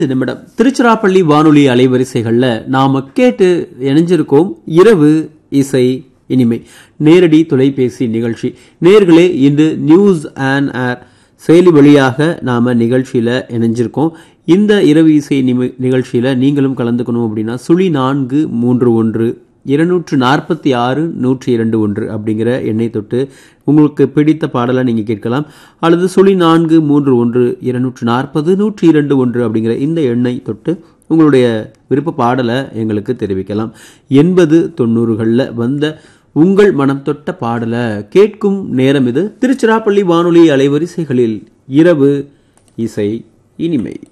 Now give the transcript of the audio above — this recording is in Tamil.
நிமிடம் திருச்சிராப்பள்ளி வானொலி அலைவரிசைகள்ல நாம கேட்டு இணைஞ்சிருக்கோம் இரவு இசை இனிமை நேரடி தொலைபேசி நிகழ்ச்சி நேர்களே இன்று நியூஸ் அண்ட் ஏர் செயலி வழியாக நாம நிகழ்ச்சியில இணைஞ்சிருக்கோம் இந்த இரவு இசை நிமி- நிகழ்ச்சியில நீங்களும் கலந்துக்கணும் அப்படின்னா சுழி நான்கு மூன்று ஒன்று இருநூற்று நாற்பத்தி ஆறு நூற்றி இரண்டு ஒன்று அப்படிங்கிற எண்ணை தொட்டு உங்களுக்கு பிடித்த பாடலை நீங்கள் கேட்கலாம் அல்லது சுழி நான்கு மூன்று ஒன்று இருநூற்று நாற்பது நூற்றி இரண்டு ஒன்று அப்படிங்கிற இந்த எண்ணை தொட்டு உங்களுடைய விருப்ப பாடலை எங்களுக்கு தெரிவிக்கலாம் எண்பது தொண்ணூறுகளில் வந்த உங்கள் மனம் தொட்ட பாடலை கேட்கும் நேரம் இது திருச்சிராப்பள்ளி வானொலி அலைவரிசைகளில் இரவு இசை இனிமை